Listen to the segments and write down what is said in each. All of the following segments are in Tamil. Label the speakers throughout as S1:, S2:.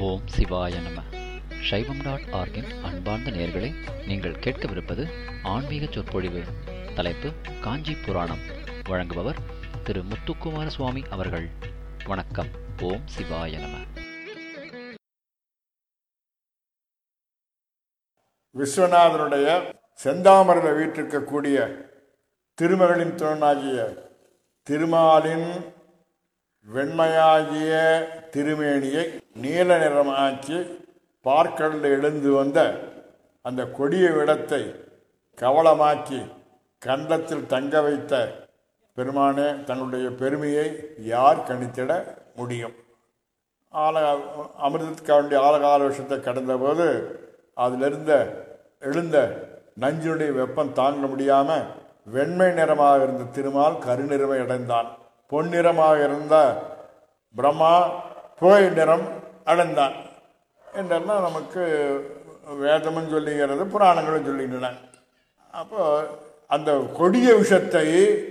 S1: ஓம் சிவாய நம சைவம் டாட் ஆர்கின் அன்பார்ந்த நேயர்களே நீங்கள் கேட்கவிருப்பது ஆன்மீக சொற்பொழிவு தலைப்பு காஞ்சி புராணம் வழங்குபவர் திரு முத்துக்குமார சுவாமி அவர்கள் வணக்கம் ஓம் சிவாய நம
S2: விஸ்வநாதனுடைய செந்தாமரில் வீற்றிருக்கக்கூடிய திருமகளின் துணனாகிய திருமாலின் வெண்மையாகிய திருமேனியை நீல நிறமாக்கி பார்க்கடலில் எழுந்து வந்த அந்த கொடிய விடத்தை கவலமாக்கி கண்டத்தில் தங்க வைத்த பெருமானே தன்னுடைய பெருமையை யார் கணித்திட முடியும் ஆல அமிர்தத்துக்கு வேண்டிய ஆலகால விஷயத்தை கடந்தபோது அதிலிருந்த எழுந்த நஞ்சினுடைய வெப்பம் தாங்க முடியாமல் வெண்மை நிறமாக இருந்த திருமால் கருநிறமை அடைந்தான் பொன்னிறமாக இருந்த பிரம்மா புகை நிறம் அடைந்தான் என்றெல்லாம் நமக்கு வேதமும் சொல்லுகிறது புராணங்களும் சொல்லுகின்றன அப்போ அந்த கொடிய விஷத்தை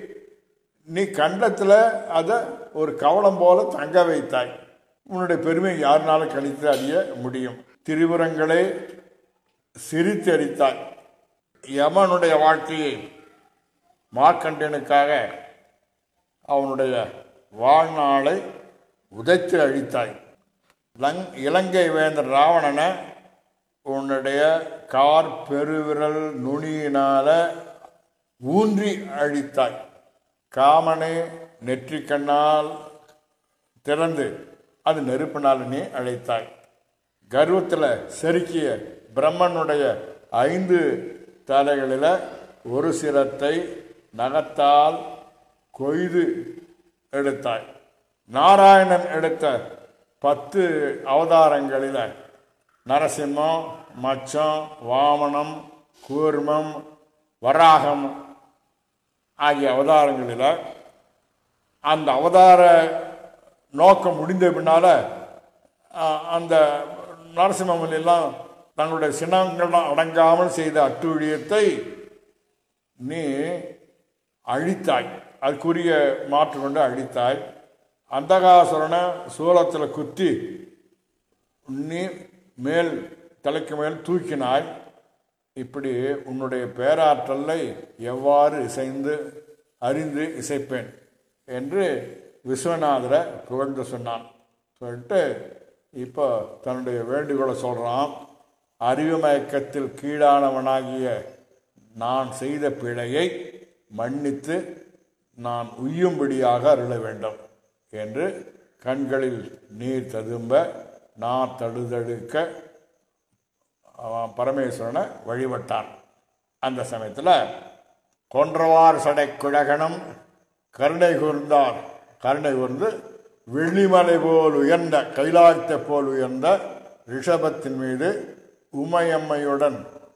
S2: நீ கண்டத்தில் அதை ஒரு கவலம் போல தங்க வைத்தாய் உன்னுடைய பெருமை யாருனால கணித்து அறிய முடியும் திரிபுரங்களை சிரித்தரித்தாய் யமனுடைய வாழ்க்கையை மார்க்கண்டனுக்காக அவனுடைய வாழ்நாளை உதைத்து அழித்தாய் லங் இலங்கை வேந்தர் ராவணனை உன்னுடைய கார் பெருவிரல் நுனியினால ஊன்றி அழித்தாய் காமனை நெற்றிக்கண்ணால் திறந்து அது நெருப்பினால் நீ அழைத்தாய் கர்வத்தில் செருக்கிய பிரம்மனுடைய ஐந்து தலைகளில் ஒரு சிரத்தை நகத்தால் கொய்து எடுத்தாய் நாராயணன் எடுத்த பத்து அவதாரங்களில் நரசிம்மம் மச்சம் வாமனம் கூர்மம் வராகம் ஆகிய அவதாரங்களில் அந்த அவதார நோக்கம் முடிந்த பின்னால் அந்த நரசிம்மன் எல்லாம் தங்களுடைய சின்னங்கள் அடங்காமல் செய்த அட்டுழியத்தை நீ அழித்தாய் அதுக்குரிய மாற்று கொண்டு அழித்தாய் அந்தகாசுரனை சூலத்தில் குத்தி நீ மேல் தலைக்கு மேல் தூக்கினாய் இப்படி உன்னுடைய பேராற்றலை எவ்வாறு இசைந்து அறிந்து இசைப்பேன் என்று விஸ்வநாதரை புகழ்ந்து சொன்னான் சொல்லிட்டு இப்போ தன்னுடைய வேண்டுகோளை சொல்கிறான் அறிவு மயக்கத்தில் கீழானவனாகிய நான் செய்த பிழையை மன்னித்து நான் உய்யும்படியாக அருள வேண்டும் என்று கண்களில் நீர் ததும்ப நான் தடுதடுக்க அவன் பரமேஸ்வரனை வழிபட்டான் அந்த சமயத்தில் கொன்றவார் சடை குழகனும் கருணை கூர்ந்தார் கருணை கூர்ந்து வெள்ளிமலை போல் உயர்ந்த கைலாயத்தை போல் உயர்ந்த ரிஷபத்தின் மீது உமையம்மையுடன்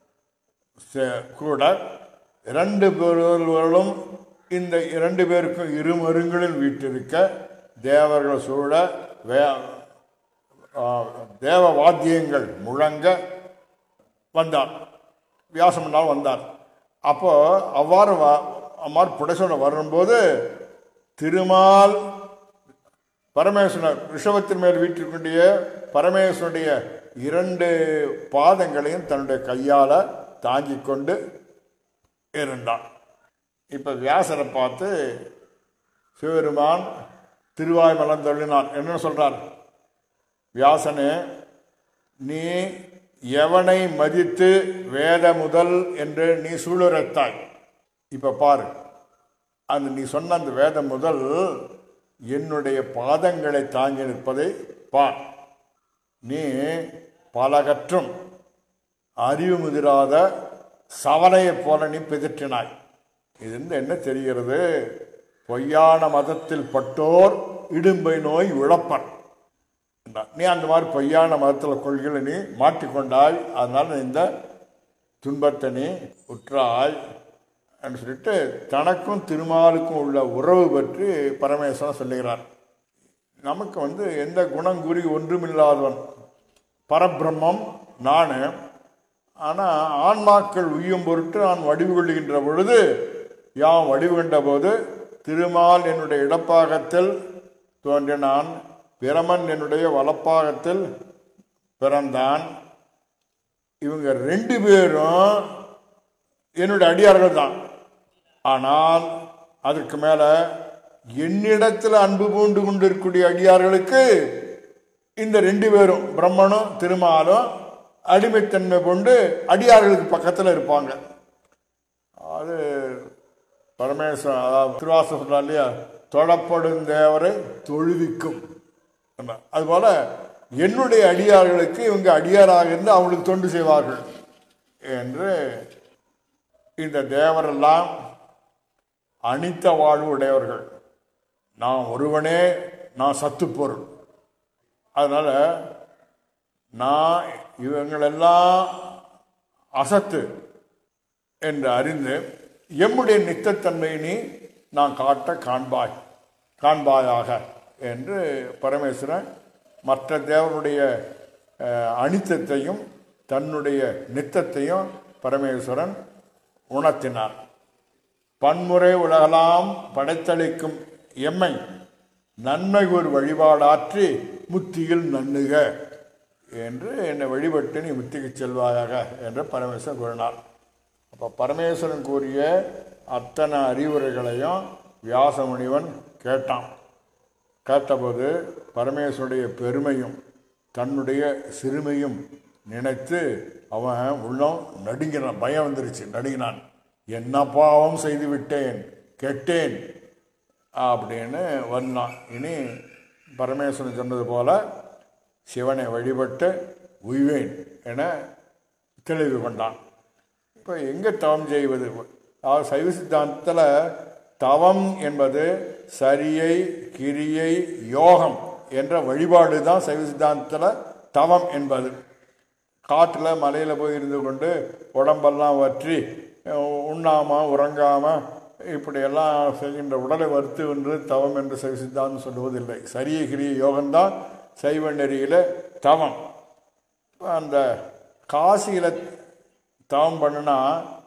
S2: கூட இரண்டு பேர்களும் இந்த இரண்டு பேருக்கும் இருமருங்களில் வீட்டிருக்க தேவர்கள் சூழ வே தேவ வாத்தியங்கள் முழங்க வந்தார் வியாசமனால் வந்தார் அப்போ அவ்வாறு அவ்வாறு புடைசோட வரும்போது திருமால் பரமேஸ்வரன் ரிஷபத்தின் மேல் வீட்டிற்குண்டிய பரமேஸ்வருடைய இரண்டு பாதங்களையும் தன்னுடைய கையால் தாங்கி கொண்டு இருந்தான் இப்போ வியாசரை பார்த்து சிவபெருமான் திருவாய் மலம் தள்ளினான் என்ன சொல்றார் வியாசனே நீ எவனை மதித்து வேத முதல் என்று நீ சூளுரைத்தாய் இப்போ பாரு அந்த நீ சொன்ன அந்த வேத முதல் என்னுடைய பாதங்களை தாங்கி நிற்பதை பார் நீ பலகற்றும் அறிவு முதிராத சவலையைப் போல நீ பிதற்றினாய் இது என்ன தெரிகிறது பொய்யான மதத்தில் பட்டோர் இடும்பை நோய் இழப்பன் நீ அந்த மாதிரி பொய்யான மதத்தில் கொள்கைகளை நீ மாட்டிக்கொண்டாய் அதனால் இந்த துன்பத்தை நீ உற்றாய் என்று சொல்லிட்டு தனக்கும் திருமாலுக்கும் உள்ள உறவு பற்றி பரமேஸ்வரன் சொல்லுகிறார் நமக்கு வந்து எந்த குணங்குறி ஒன்றுமில்லாதவன் பரபிரம்மம் நான் ஆனால் ஆன்மாக்கள் உய்யும் பொருட்டு நான் வடிவு கொள்ளுகின்ற பொழுது யாம் வடிவு கண்ட போது திருமால் என்னுடைய இடப்பாகத்தில் தோன்றினான் பிரமன் என்னுடைய வலப்பாகத்தில் பிறந்தான் இவங்க ரெண்டு பேரும் என்னுடைய அடியார்கள் தான் ஆனால் அதற்கு மேல என்னிடத்தில் அன்பு பூண்டு கொண்டிருக்கக்கூடிய அடியார்களுக்கு இந்த ரெண்டு பேரும் பிரம்மனும் திருமாலும் அடிமைத்தன்மை கொண்டு அடியார்களுக்கு பக்கத்தில் இருப்பாங்க அது பரமேஸ்வரன் அதாவது திருவாசம் சொல்றா இல்லையா தொடப்படும் தேவரை தொழுவிக்கும் என்ன? அதுபோல என்னுடைய அடியார்களுக்கு இவங்க அடியாராக இருந்து அவங்களுக்கு தொண்டு செய்வார்கள் என்று இந்த தேவரெல்லாம் அனித்த வாழ்வு உடையவர்கள் நான் ஒருவனே நான் சத்து பொருள் அதனால நான் இவங்களெல்லாம் அசத்து என்று அறிந்து எம்முடைய நித்தத்தன்மையை நீ நான் காட்ட காண்பாய் காண்பாயாக என்று பரமேஸ்வரன் மற்ற தேவனுடைய அஹ், அனித்தத்தையும் தன்னுடைய நித்தத்தையும் பரமேஸ்வரன் உணர்த்தினார் பன்முறை உலகலாம் படைத்தளிக்கும் எம்மை நன்மை ஒரு வழிபாடாற்றி முத்தியில் நன்னுக என்று என்னை வழிபட்டு நீ முத்திக்கு செல்வாயாக என்று பரமேஸ்வரன் கூறினார் அப்போ பரமேஸ்வரன் கூறிய அத்தனை அறிவுரைகளையும் வியாசமுனிவன் கேட்டான் கேட்டபோது பரமேஸ்வருடைய பெருமையும் தன்னுடைய சிறுமையும் நினைத்து அவன் உள்ளம் நடுங்கினான் பயம் வந்துருச்சு நடுங்கினான் என்ன பாவம் செய்து விட்டேன் கெட்டேன் அப்படின்னு வந்தான் இனி பரமேஸ்வரன் சொன்னது போல சிவனை வழிபட்டு உய்வேன் என தெளிவு கொண்டான் இப்போ எங்கே தவம் செய்வது அதாவது சைவ சித்தாந்தத்தில் தவம் என்பது சரியை கிரியை யோகம் என்ற வழிபாடு தான் சைவ சித்தாந்தத்தில் தவம் என்பது காட்டில் மலையில் போய் இருந்து கொண்டு உடம்பெல்லாம் வற்றி அஹ், உண்ணாம உறங்காம இப்படியெல்லாம் செய்கின்ற உடலை வருத்து என்று தவம் என்று சைவ சித்தாந்தம் சொல்லுவதில்லை சரிய கிரிய யோகம்தான் சைவ நெறியில் தவம் அந்த காசியில் தவம் பண்ணுனா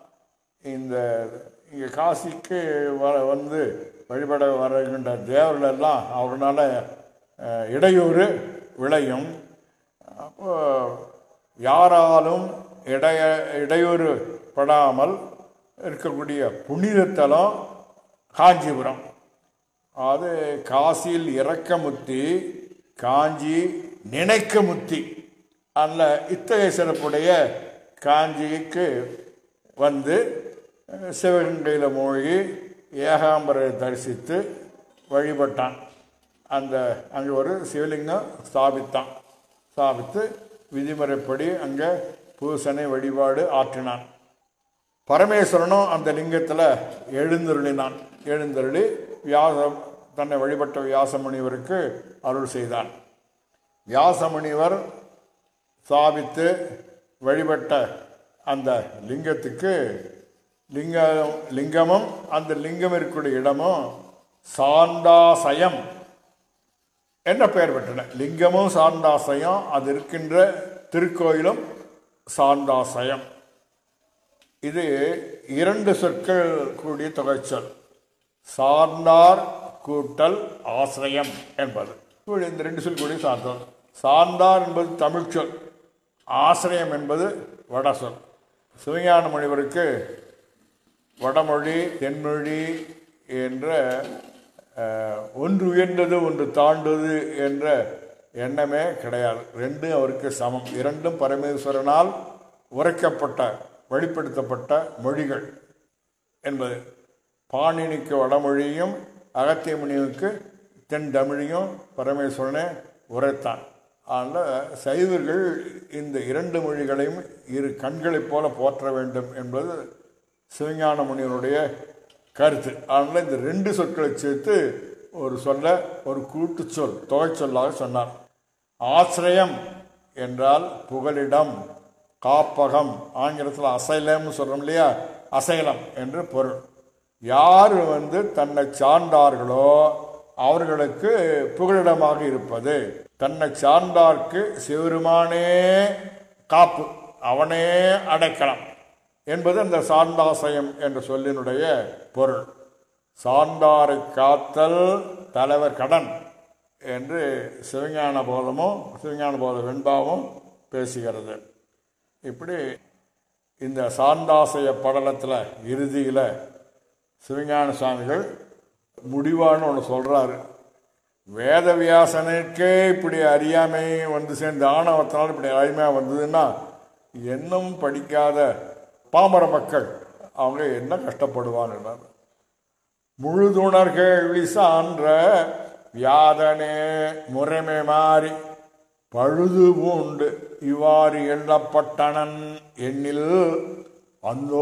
S2: இந்த இங்கே காசிக்கு வர வந்து வழிபட வருகின்ற தேவர்கள் எல்லாம் அவர்களால் அஹ், இடையூறு விளையும் அப்போ யாராலும் இடைய இடையூறு படாமல் இருக்கக்கூடிய புனிதத்தலம் காஞ்சிபுரம் அது காசியில் இறக்க முத்தி காஞ்சி நினைக்க முத்தி அல்ல இத்தகைய சிறப்புடைய காஞ்சிக்கு வந்து அஹ், சிவகங்கையில் மூழ்கி ஏகாம்பரை தரிசித்து வழிபட்டான் அந்த அங்கே ஒரு சிவலிங்கம் ஸ்தாபித்தான் ஸ்தாபித்து விதிமுறைப்படி அங்கே பூசனை வழிபாடு ஆற்றினான் பரமேஸ்வரனும் அந்த லிங்கத்தில் எழுந்தருளினான் எழுந்தருளி வியாச தன்னை வழிபட்ட வியாச முனிவருக்கு அருள் செய்தான் வியாச முனிவர் ஸ்தாபித்து வழிபட்ட அந்த லிங்கத்துக்கு லிங்கம் லிங்கமும் அந்த லிங்கம் இருக்கக்கூடிய இடமும் சாண்டாசயம் என்ன பெயர் பெற்றன லிங்கமும் சாண்டாசயம் அது இருக்கின்ற திருக்கோயிலும் சாண்டாசயம் இது இரண்டு சொற்கள் கூடிய தொகைச்சொல் சார்ந்தார் கூட்டல் ஆசிரியம் என்பது இப்படி இந்த ரெண்டு சொல் கூடிய சார்ந்தோம் சார்ந்தார் என்பது தமிழ் சொல் ஆசிரியம் என்பது வட சொல் சிவஞான முனிவருக்கு வடமொழி தென்மொழி என்ற அஹ், ஒன்று உயர்ந்தது ஒன்று தாழ்ந்தது என்ற எண்ணமே கிடையாது ரெண்டும் அவருக்கு சமம் இரண்டும் பரமேஸ்வரனால் உரைக்கப்பட்ட வெளிப்படுத்தப்பட்ட மொழிகள் என்பது பாணினிக்கு வடமொழியும் அகத்திய முனிவுக்கு தென் தமிழையும் பரமேஸ்வரனே உரைத்தான் அதனால் சைவர்கள் இந்த இரண்டு மொழிகளையும் இரு கண்களைப் போல போற்ற வேண்டும் என்பது சிவஞான முனிவருடைய கருத்து அதனால் இந்த ரெண்டு சொற்களை சேர்த்து ஒரு சொல்ல ஒரு கூட்டு சொல் தொகை சொல்லாக சொன்னார் ஆசிரியம் என்றால் புகலிடம் காப்பகம் ஆங்கிலத்தில் அசைலம்னு சொல்கிறோம் இல்லையா அசைலம் என்று பொருள் யார் வந்து தன்னை சார்ந்தார்களோ அவர்களுக்கு புகலிடமாக இருப்பது தன்னை சார்ந்தார்க்கு சிவருமானே காப்பு அவனே அடைக்கலம் என்பது அந்த சார்ந்தாசயம் என்ற சொல்லினுடைய பொருள் சார்ந்தாரை காத்தல் தலைவர் கடன் என்று சிவஞான போதமும் சிவஞான போத வெண்பாவும் பேசுகிறது இப்படி இந்த சாந்தாசய படலத்தில் இறுதியில் சிவஞான சுவாமிகள் முடிவான்னு ஒன்று சொல்கிறாரு வேதவியாசனுக்கே இப்படி அறியாமை வந்து சேர்ந்து ஆணவத்தினால் இப்படி அறியாமையாக வந்ததுன்னா இன்னும் படிக்காத பாமர மக்கள் அவங்க என்ன கஷ்டப்படுவாங்க முழுதுணர்கள் சான்ற வியாதனே முறைமை மாறி பழுது பூண்டு இவ்வாறு எண்ணப்பட்டனன் எண்ணில் அந்தோ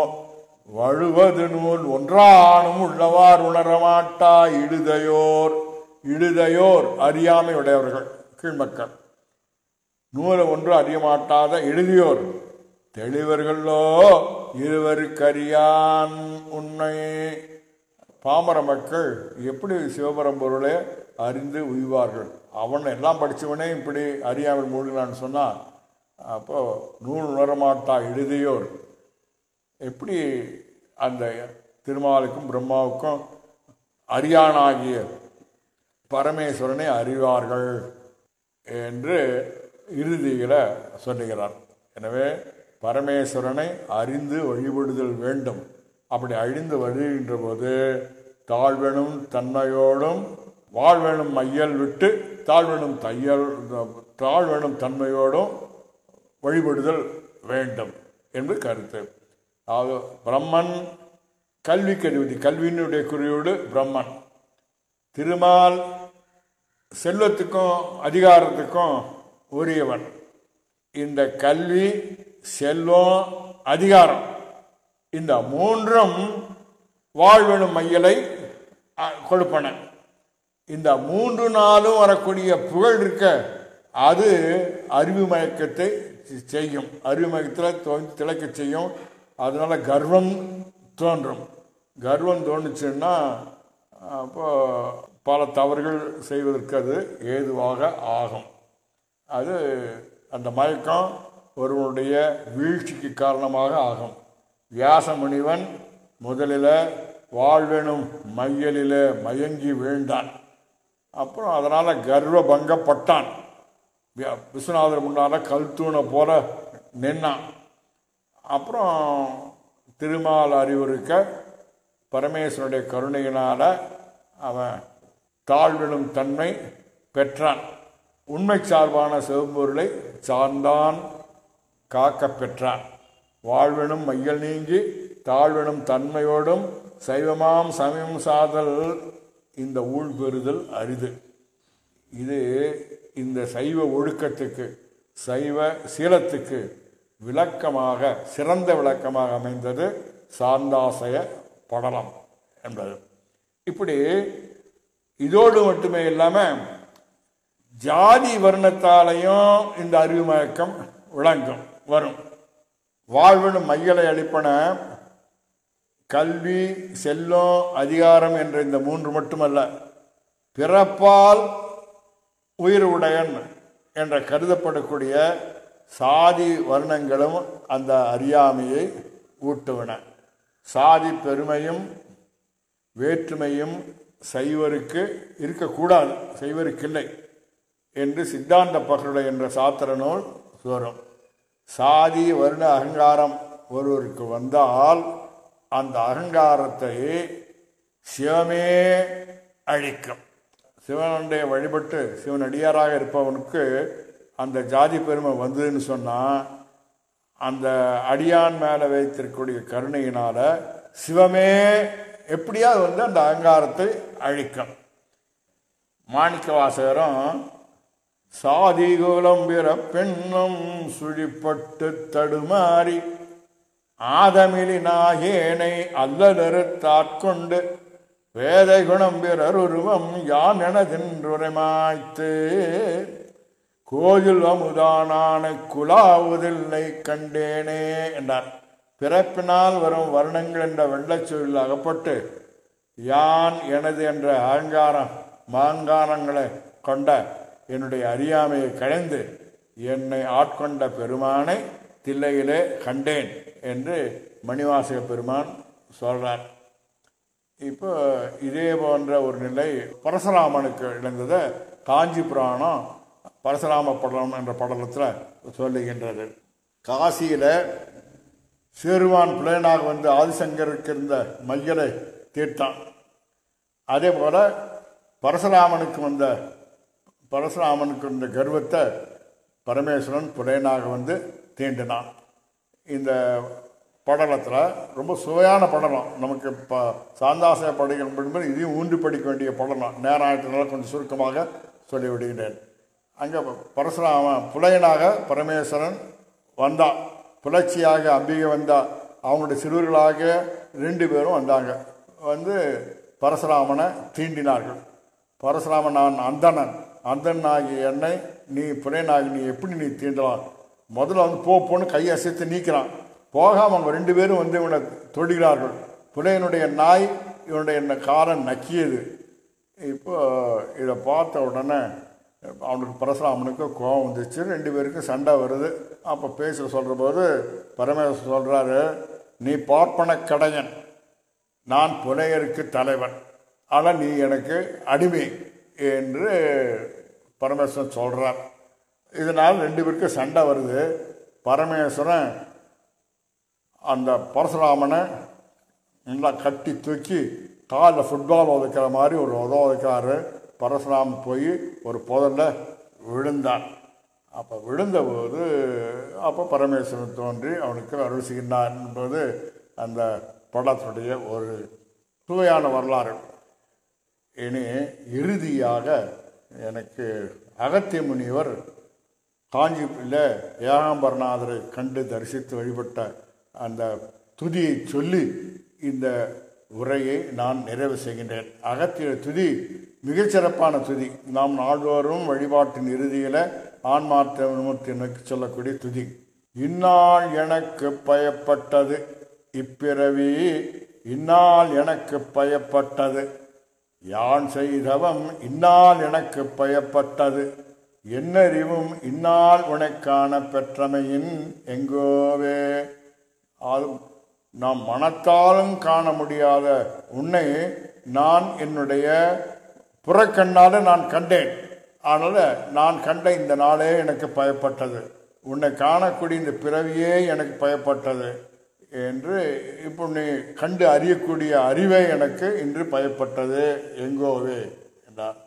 S2: வழுவது நூல் ஒன்றானும் உள்ளவார் உணரமாட்டா இடுதையோர் இடுதையோர் அறியாமை உடையவர்கள் கீழ்மக்கள் நூலை ஒன்று அறியமாட்டாத எழுதியோர் தெளிவர்களோ இருவருக்கறியான் உண்மை பாமர மக்கள் எப்படி சிவபரம்பொருளை அறிந்து உய்வார்கள் அவன் எல்லாம் படித்தவனே இப்படி அறியாமல் மூழ்கினான்னு சொன்னால் அப்போ நூல் உணரமாட்டா எழுதியோர் எப்படி அந்த திருமாலுக்கும் பிரம்மாவுக்கும் அரியானாகிய பரமேஸ்வரனை அறிவார்கள் என்று இறுதியில் சொல்லுகிறார் எனவே பரமேஸ்வரனை அறிந்து வழிபடுதல் வேண்டும் அப்படி அழிந்து வருகின்ற போது தாழ்வெனும் தன்மையோடும் வாழ்வெனும் மையல் விட்டு தாழ்வெனும் தையல் தாழ்வெனும் தன்மையோடும் வழிபடுதல் வேண்டும் என்று கருத்து அதாவது பிரம்மன் கல்விக்கு அதிபதி கல்வியினுடைய குறியோடு பிரம்மன் திருமால் செல்வத்துக்கும் அதிகாரத்துக்கும் உரியவன் இந்த கல்வி செல்வம் அதிகாரம் இந்த மூன்றும் வாழ்வெனும் மையலை அ, கொடுப்பன இந்த மூன்று நாளும் வரக்கூடிய புகழ் இருக்க அது அறிவு மயக்கத்தை செய்யும் அறிவு மயக்கத்தில் தோன்றி திளைக்க செய்யும் அதனால கர்வம் தோன்றும் கர்வம் தோணுச்சுன்னா அப்போ பல தவறுகள் செய்வதற்கு அது ஏதுவாக ஆகும் அது அந்த மயக்கம் ஒருவனுடைய வீழ்ச்சிக்கு காரணமாக ஆகும் வியாச முனிவன் முதலில் வாழ்வெனும் மையலில் மயங்கி வீழ்ந்தான் அப்புறம் அதனால் கர்வ பங்கப்பட்டான் வியா- விஸ்வநாதர் முன்னால் கல் தூணை போல நின்னான் அப்புறம் திருமால் அறிவுறுக்க பரமேஸ்வரனுடைய கருணையினால் அவன் தாழ்விடும் தன்மை பெற்றான் உண்மை சார்பான சிவபொருளை சார்ந்தான் காக்க பெற்றான் வாழ்வெனும் மையல் நீங்கி தாழ்வெனும் தன்மையோடும் சைவமாம் சமயம் சாதல் இந்த ஊழ் பெறுதல் அரிது இது இந்த சைவ ஒழுக்கத்துக்கு சைவ சீலத்துக்கு விளக்கமாக சிறந்த விளக்கமாக அமைந்தது சாந்தாசய படலம் என்பது இப்படி இதோடு மட்டுமே இல்லாமல் ஜாதி வர்ணத்தாலையும் இந்த அறிவு மயக்கம் விளங்கும் வரும் வாழ்வினும் மையலை அளிப்பன கல்வி செல்லம் அதிகாரம் என்ற இந்த மூன்று மட்டுமல்ல பிறப்பால் உயிர் உடையன் என்ற கருதப்படக்கூடிய சாதி வர்ணங்களும் அந்த அறியாமையை ஊட்டுவன சாதி பெருமையும் வேற்றுமையும் சைவருக்கு இருக்கக்கூடாது சைவருக்கு இல்லை என்று சித்தாந்த பகருடை என்ற சாத்திர நூல் வரும் சாதி வருண அகங்காரம் ஒருவருக்கு வந்தால் அந்த அகங்காரத்தை சிவமே அழிக்கும் சிவனுடைய வழிபட்டு சிவன் அடியாராக இருப்பவனுக்கு அந்த ஜாதி பெருமை வந்ததுன்னு சொன்னால் அந்த அடியான் மேலே வைத்திருக்கக்கூடிய கருணையினால சிவமே எப்படியாவது வந்து அந்த அகங்காரத்தை அழிக்கும் மாணிக்க வாசகரும் சாதி குலம்பிற பெண்ணும் சுழிப்பட்டு தடுமாறி ஆதமிலி நாயேனை அல்லலறுத்தாட்கொண்டு வேதை குணம் பிறர் உருவம் யான் எனதென்றுரைமாய்த்து கோயில் அமுதானானை குலாவுதில்லை கண்டேனே என்றார் பிறப்பினால் வரும் வர்ணங்கள் என்ற வெள்ளச்சொல்லில் அகப்பட்டு யான் எனது என்ற அகங்காரம் மாங்காரங்களை கொண்ட என்னுடைய அறியாமையை களைந்து என்னை ஆட்கொண்ட பெருமானை தில்லையிலே கண்டேன் என்று மணிவாசக பெருமான் சொல்றார் இப்போ இதே போன்ற ஒரு நிலை பரசுராமனுக்கு இழந்ததை காஞ்சி புராணம் பரசுராம படலம் என்ற படலத்தில் சொல்லுகின்றது காசியில் சேருவான் பிளேனாக வந்து ஆதிசங்கருக்கு இருந்த மையலை தீர்த்தான் அதே போல் பரசுராமனுக்கு வந்த பரசுராமனுக்கு வந்த கர்வத்தை பரமேஸ்வரன் புலேனாக வந்து தீண்டினான் இந்த படலத்தில் ரொம்ப சுவையான படலம் நமக்கு இப்போ சாந்தாசய படிக்கணும் இதையும் ஊன்றி படிக்க வேண்டிய படலம் நேரம் ஆயிட்டனால கொஞ்சம் சுருக்கமாக சொல்லிவிடுகிறேன் அங்கே பரசுராமன் புலையனாக பரமேஸ்வரன் வந்தான் புலர்ச்சியாக அம்பிகை வந்தா அவங்களுடைய சிறுவர்களாக ரெண்டு பேரும் வந்தாங்க வந்து பரசுராமனை தீண்டினார்கள் பரசுராமன் நான் அந்தணன் அந்தன் ஆகிய என்னை நீ புலையனாகி நீ எப்படி நீ தீண்டலாம் முதல்ல வந்து போ போன்னு கையை அசைத்து நீக்கிறான் போகாம அவங்க ரெண்டு பேரும் வந்து இவனை தொடுகிறார்கள் புலையனுடைய நாய் இவனுடைய என்ன காரன் நக்கியது இப்போ இதை பார்த்த உடனே அவனுக்கு பரசுராமனுக்கு கோபம் வந்துச்சு ரெண்டு பேருக்கும் சண்டை வருது அப்போ பேச சொல்கிற போது பரமேஸ்வரன் சொல்கிறாரு நீ பார்ப்பன கடையன் நான் புலையருக்கு தலைவன் ஆனால் நீ எனக்கு அடிமை என்று பரமேஸ்வரன் சொல்கிறார் இதனால் ரெண்டு பேருக்கும் சண்டை வருது பரமேஸ்வரன் அந்த பரசுராமனை நல்லா கட்டி தூக்கி காலில் ஃபுட்பால் உதைக்கிற மாதிரி ஒரு உத உதைக்கிறாரு பரசுராமன் போய் ஒரு புதரில் விழுந்தான் அப்போ விழுந்தபோது அப்போ பரமேஸ்வரன் தோன்றி அவனுக்கு அருள் செய்கின்றான் என்பது அந்த படத்துடைய ஒரு சுவையான வரலாறு இனி இறுதியாக எனக்கு அகத்திய முனிவர் காஞ்சியில் ஏகாம்பரநாதரை கண்டு தரிசித்து வழிபட்ட அந்த துதியை சொல்லி இந்த உரையை நான் நிறைவு செய்கின்றேன் அகத்திய துதி மிகச்சிறப்பான துதி நாம் நாள்தோறும் வழிபாட்டின் இறுதியில் ஆன்மார்த்த விமுத்தினுக்கு சொல்லக்கூடிய துதி இந்நாள் எனக்கு பயப்பட்டது இப்பிறவி இந்நாள் எனக்கு பயப்பட்டது யான் செய்தவம் இந்நாள் எனக்கு பயப்பட்டது என்னறிவும் இந்நாள் உனக்கான பெற்றமையின் எங்கோவே அது நாம் மனத்தாலும் காண முடியாத உன்னை நான் என்னுடைய புறக்கண்ணால் நான் கண்டேன் அதனால் நான் கண்ட இந்த நாளே எனக்கு பயப்பட்டது உன்னை காணக்கூடிய இந்த பிறவியே எனக்கு பயப்பட்டது என்று இப்போ நீ கண்டு அறியக்கூடிய அறிவே எனக்கு இன்று பயப்பட்டது எங்கோவே என்றார்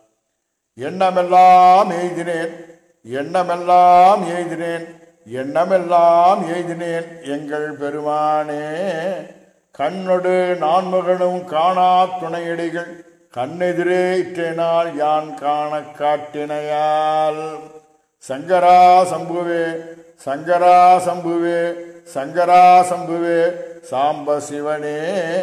S2: எண்ணமெல்லாம் எய்தினேன் எண்ணமெல்லாம் எய்தினேன் எண்ணமெல்லாம் எய்தினேன் எங்கள் பெருமானே கண்ணொடு நான்மகனும் காணா துணையடிகள் கண்ணெதிரே இட்டேனால் யான் காண காட்டினையால் சங்கரா சம்புவே சங்கரா சம்புவே சங்கரா சம்புவே சாம்ப சிவனே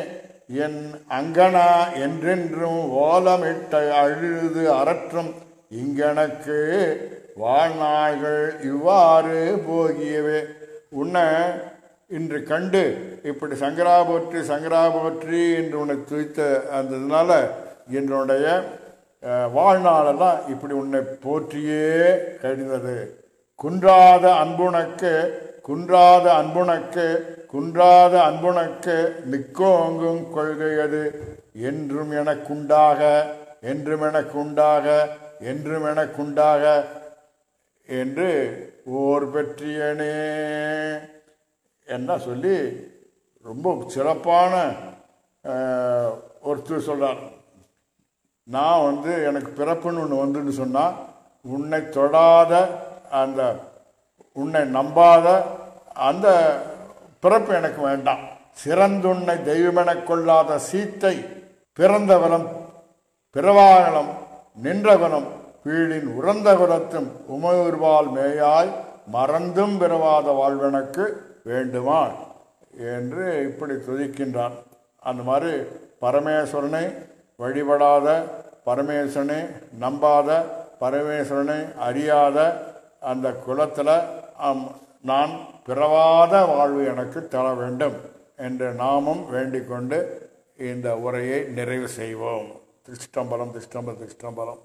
S2: என் அங்கனா என்றென்றும் ஓலமிட்ட அழுது அரற்றும் இங்கனக்கு வாழ்நாள்கள் இவ்வாறு போகியவே உன்னை இன்று கண்டு இப்படி சங்கரா போற்றி சங்கரா போற்றி என்று உன்னை துய்த்த அந்த இதனால என்னுடைய அஹ், வாழ்நாளெல்லாம் இப்படி உன்னை போற்றியே கழிந்தது குன்றாத அன்புனக்கு குன்றாத அன்புனக்கு குன்றாத அன்புனக்கு மிக்கோங்கும் கொள்கையது என்றும் எனக்குண்டாக என்றும் எனக்குண்டாக என்றும் எனக்குண்டாக என்று ஓர் பெற்றியனே என்ன சொல்லி ரொம்ப சிறப்பான அஹ், ஒருத்தர் சொல்றார் நான் வந்து எனக்கு பிறப்புன்னு ஒன்று வந்துன்னு சொன்னால் உன்னை தொடாத அந்த உன்னை நம்பாத அந்த பிறப்பு எனக்கு வேண்டாம் சிறந்துன்னை தெய்வமெனக் கொள்ளாத சீத்தை பிறந்தவனம் பிறவாகலம் நின்றவனம் வீழின் உறந்த குலத்தும் உமையுருவால் மேயாய் மறந்தும் பிறவாத வாழ்வெனக்கு வேண்டுமா என்று இப்படி துதிக்கின்றான் அந்த மாதிரி பரமேஸ்வரனை வழிபடாத பரமேஸ்வரனை நம்பாத பரமேஸ்வரனை அறியாத அந்த குலத்தில் நான் பிறவாத வாழ்வு எனக்கு தர வேண்டும் என்று நாமும் வேண்டிக் கொண்டு இந்த உரையை நிறைவு செய்வோம் திருஷ்டம்பலம் திருஷ்டம்பலம் திருஷ்டம்பலம்